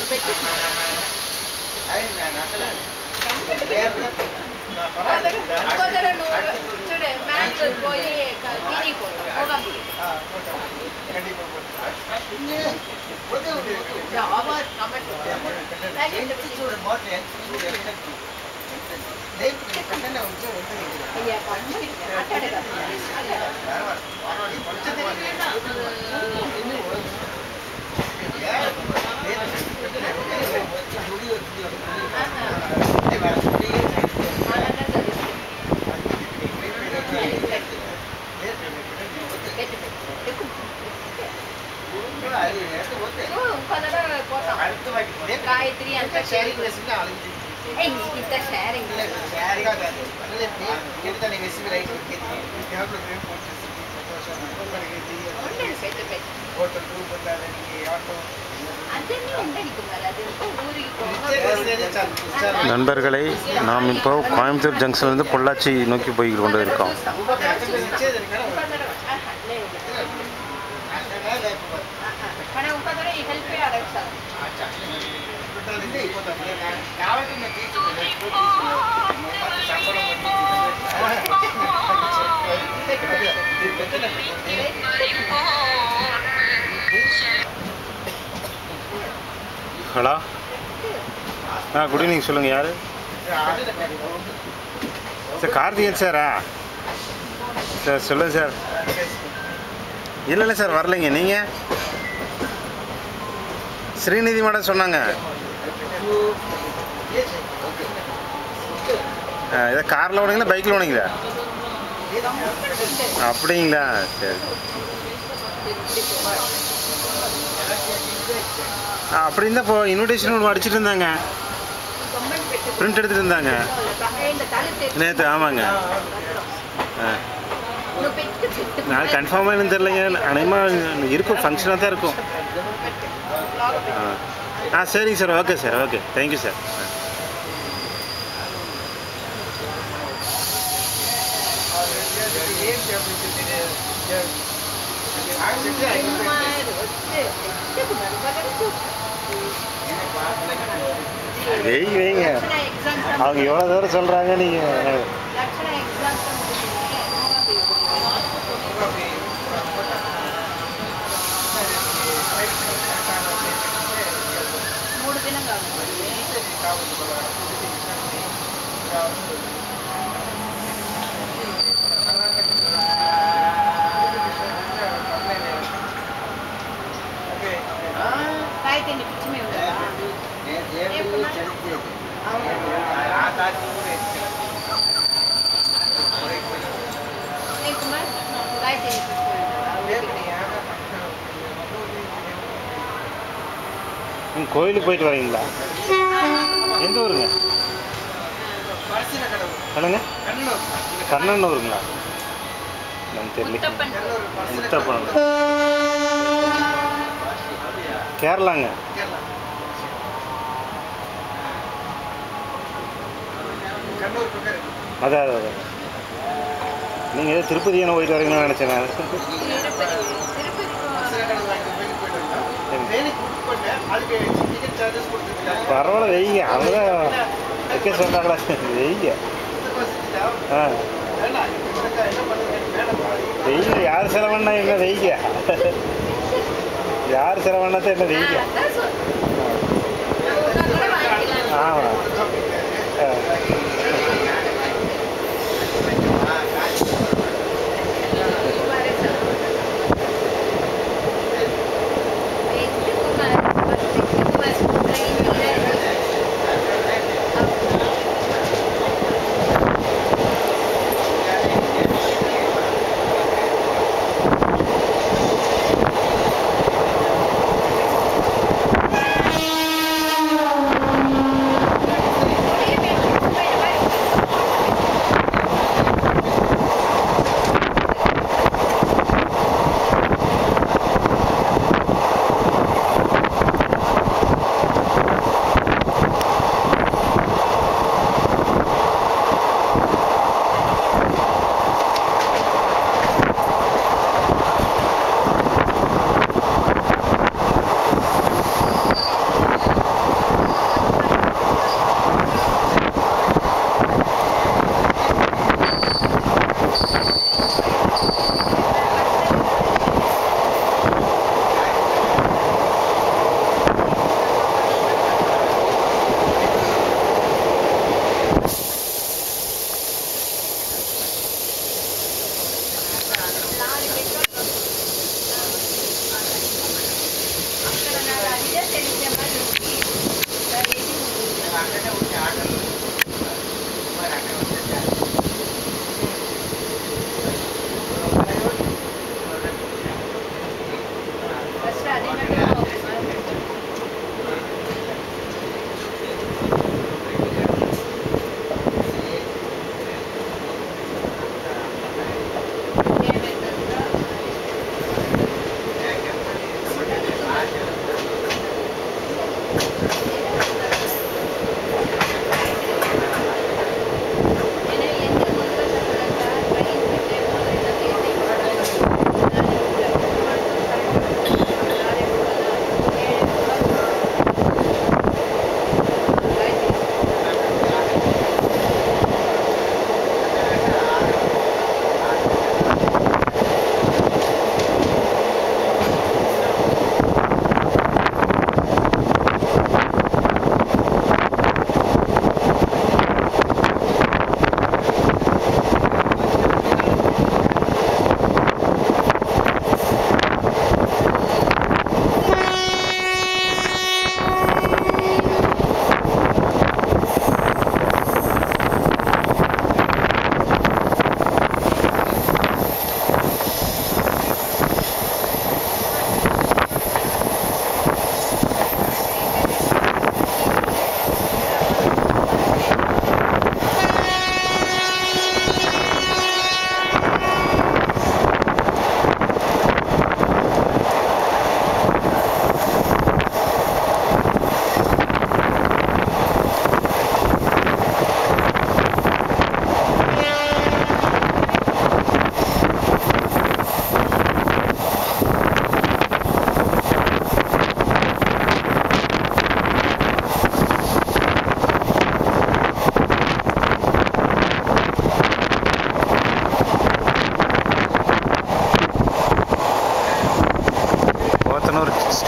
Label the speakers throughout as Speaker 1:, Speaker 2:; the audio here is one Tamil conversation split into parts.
Speaker 1: పెట్టి ఇంకొకరు నువ్వు చూడే మ్యాచ్ పోయి తిని పోతాం జాబ్ అయ్యా పంచి మాట్లాడే గాయత్రి అంత షేరింగ్ ఇంత షేరింగ్ పెద్ద పెద్ద அதெல்லாம் உண்டடி குமார் அது ஊருக்கு போக
Speaker 2: நண்பர்களை நாம் இப்போ கோயம்புத்தூர் ஜங்ஷன்லேருந்து பொள்ளாச்சி நோக்கி போய் கொண்டு இருக்கோம்
Speaker 1: కానీ ఇంకొకరు ఈ హెల్ప్ అడగచ్చు
Speaker 2: ஹலோ ஆ குட் ஈவினிங் சொல்லுங்கள் யார் சார் கார்த்திகேயன் சாரா சார் சொல்லுங்கள் சார் இல்லை இல்லை சார் வரலைங்க நீங்கள் ஸ்ரீநிதி மேடம் சொன்னாங்க ஆ, இதை காரில் ஓடுங்களா பைக்கில் ஓடுங்களா அப்படிங்களா சரி ஆ, அப்படின்னு தான் இப்போ இன்விடேஷன் ஒன்று அடிச்சிட்டு இருந்தாங்க பிரிண்ட் எடுத்துட்டு இருந்தாங்க நேற்று ஆமாங்க ஆ
Speaker 1: నువ్వు పెట్టుకు చెట్టు
Speaker 2: நான் கன்ஃபார்மாக என்னன்னு தெரிலங்க அநேகமாக இருக்கும் ஃபங்க்ஷனாக தான் இருக்கும் ஆ ஆ சரிங்க sir okay sir okay thank you sir வெய் வைங்க அவங்க எவ்வளோ தூரம் சொல்கிறாங்க நீங்கள்
Speaker 1: మూడు దినం కావాలి కాయతండి పిచ్చి మేము కుమార్ కాయతండి
Speaker 2: நீங்கள் கோயிலுக்கு போயிட்டு வரீங்களா எந்த ஊருங்க சொல்லுங்க கண்ணனூருங்களா எனக்கு தெரியல முத்தப்பனம் கேரளாங்க அதான் அதான் அதான் நீங்கள் ஏதோ திருப்பதி என்ன போயிட்டு வரீங்கன்னு நினச்சேன் நான் பரவாயில்ல வெய்ங்க அவங்க வைக்க சொல்கிறாங்களா வெய்ங்க ஆ வெய்ங்க யார் செலவண்ணா என்ன வெய்ங்க யார் செலவண்ணாத்த என்ன வெய்ங்க ஆமாம் ஆ
Speaker 1: Thank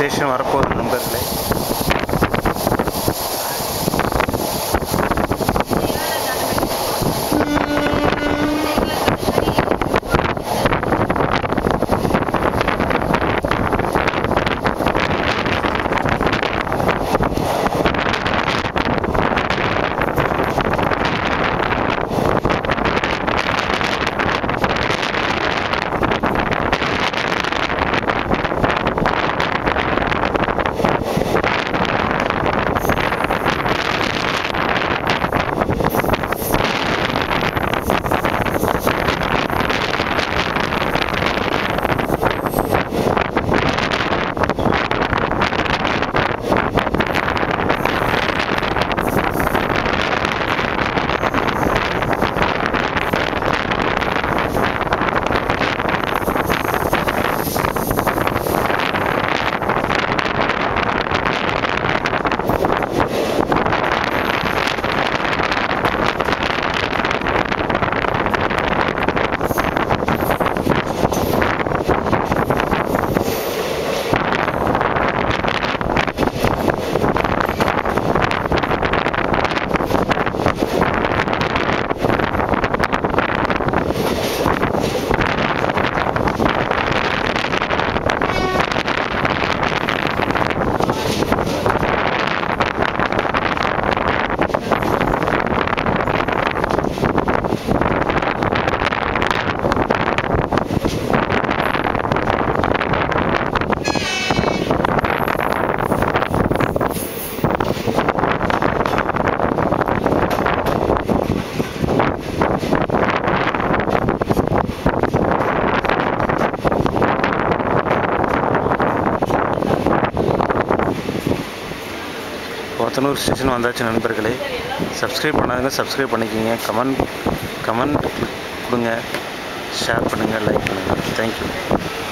Speaker 2: ஸ்டேஷன் வரப்போகுது நண்பர்களே போத்தனூர் ஸ்டேஷன் வந்தாச்சு நண்பர்களே சப்ஸ்கிரைப் பண்ணாதவங்க சப்ஸ்கிரைப் பண்ணிக்கோங்க கமெண்ட் கமெண்ட் கொடுங்க ஷேர் பண்ணுங்கள் லைக் பண்ணுங்கள் தேங்க்யூ